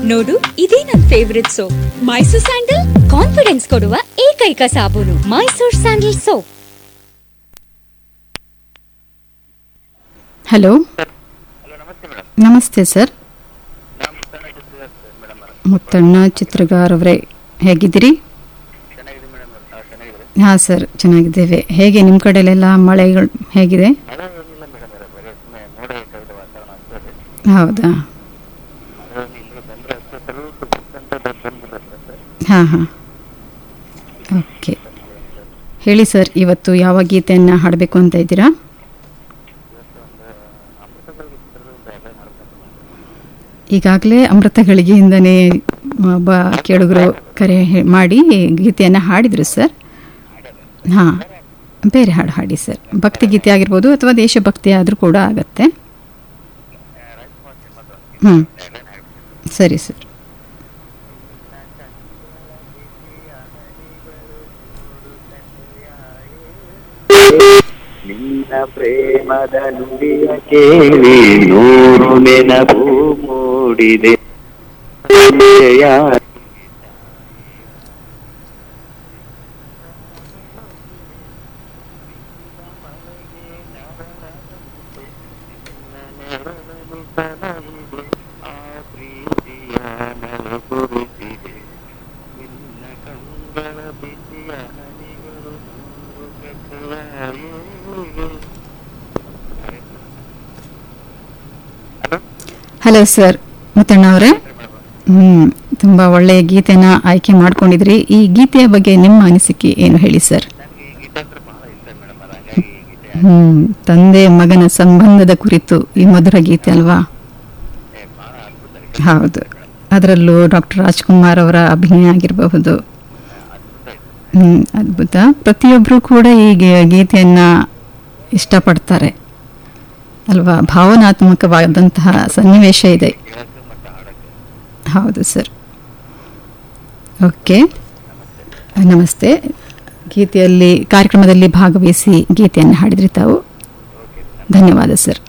ನೋಡು ಇದೇ ನನ್ favourite soap Mysore sandal confidence ಕೊಡುವ ಏಕೈಕ ಸಾಬೂನು Mysore sandal soap hello hello ನಮಸ್ತೆ ಮೇಡಮ್ ನಮಸ್ತೆ ಸರ್ ನಾವು ಮುತ್ತಣ್ಣ ಚಿತ್ರಗಾರ್ ಸರ್ ಮೇಡಮ್ ಅವರ ಮುತ್ತಣ್ಣ ಚಿತ್ರಗಾರ್ ಅವರೇ ಹೇಗಿದ್ದೀರಿ ಚೆನ್ನಾಗಿದೆ ಮೇಡಮ್ ಅವ್ರು ನಾವು ಚೆನ್ನಾಗಿದ್ದಾರೆ ಹಾಂ ಸರ್ ಚೆನ್ನಾಗಿದ್ದೇವೆ ಹೇಗೆ ನಿಮ್ಮ ಕಡೆಲೆಲ್ಲ ಮಳೆಗಳು ಹೇಗಿದೆ ಮಳೆ ಏನಿಲ್ಲ ಮೇಡಮ್ ಅವರ ಬರೀ ಸುಮ್ಮನೆ ಮೋಡ ಕವಿದ ವಾತಾವರಣ ಆಗ್ತದೆ ಹೌದಾ ಮಳೆ ಇಲ್ಲಿ ಬಂದರೆ ಅಷ್ಟೇ ಸ್ವಲ್ಪ ಅಂತ ಬಂದ್ಬಿಡುತ್ತೆ ಸರ್ ಹಾಂ ಹಾಂ ಓಕೆ ಹೇಳಿ ಸರ್ ಇವತ್ತು ಯಾವ ಗೀತೆಯನ್ನು ಹಾಡಬೇಕು ಅಂತ ಇದ್ದೀರಾ ಇವತ್ತು ಒಂದು ಅಮೃತದಲ್ಲಿ ಚಿತ್ರದ ಒಂದು ಎಲ್ಲ ಮಾಡ್ಬೇಕು ಈಗಾಗಲೇ ಅಮೃತ ಗಳಿಗೆಯಿಂದನೇ ಒಬ್ಬ ಕೇಳುಗರು ಕರೆ ಹೇ- ಮಾಡಿ ಗೀತೆಯನ್ನು ಹಾಡಿದರು ಸರ್ ಹಾಂ ಬೇರೆ ಹಾಡು ಹಾಡಿ ಸರ್ ಭಕ್ತಿ ಗೀತೆ ಆಗಿರ್ಬೋದು ಅಥವಾ ದೇಶಭಕ್ತಿ ಆದರೂ ಕೂಡ ಆಗತ್ತೆ ಹ್ಞೂ ಸರಿ ಸರ್ ನಿನ್ನ ಪ್ರೇಮದ ನುಡಿಯ ಕೇಳಿ ನೂರು ನೆನಪು ಮೂಡಿದೆ ಹಲೋ ಸರ್ ಮುತ್ತಣ್ಣ ಅವರೇ ಹ್ಞೂ ತುಂಬ ಒಳ್ಳೆಯ ಗೀತೆನ ಆಯ್ಕೆ ಮಾಡ್ಕೊಂಡಿದ್ರಿ ಈ ಗೀತೆಯ ಬಗ್ಗೆ ನಿಮ್ಮ ಅನಿಸಿಕೆ ಏನು ಹೇಳಿ ಸರ್ ನನಗೆ ಈ ಗೀತೆ ಅಂದ್ರೆ ಬಹಳ ಇಷ್ಟ ಮೇಡಮ್ ಅವ್ರ ಹಾಗಾಗಿ ಈ ಗೀತೆ ಹ್ಞೂ ತಂದೆ ಮಗನ ಸಂಬಂಧದ ಕುರಿತು ಈ ಮಧುರ ಗೀತೆ ಅಲ್ವಾ ಏ, ಬಹಳ ಅದ್ಭುತ ಹೌದು ಅದರಲ್ಲೂ ಡಾಕ್ಟರ್ ರಾಜ್ಕುಮಾರ್ ಅವರ ಅಭಿನಯ ಆಗಿರಬಹುದು ಹ್ಞೂ ಅದ್ಭುತ ಪ್ರತಿಯೊಬ್ಬರು ಕೂಡ ಈ ಗೆ- ಗೀತೆಯನ್ನು ಇಷ್ಟಪಡ್ತಾರೆ ಅಲ್ವಾ ಭಾವನಾತ್ಮಕವಾದಂತಹ ಸನ್ನಿವೇಶ ಇದೆ ಕೇಳಕ್ಕೆ ಮತ್ತು ಹಾಡಕ್ಕೆ ಹೌದು ಸರ್ ಓಕೆ ನಮಸ್ತೆ ಗೀತೆಯಲ್ಲಿ ಕಾರ್ಯಕ್ರಮದಲ್ಲಿ ಭಾಗವಹಿಸಿ ಗೀತೆಯನ್ನು ಹಾಡಿದ್ರಿ ತಾವು ಧನ್ಯವಾದ ಸರ್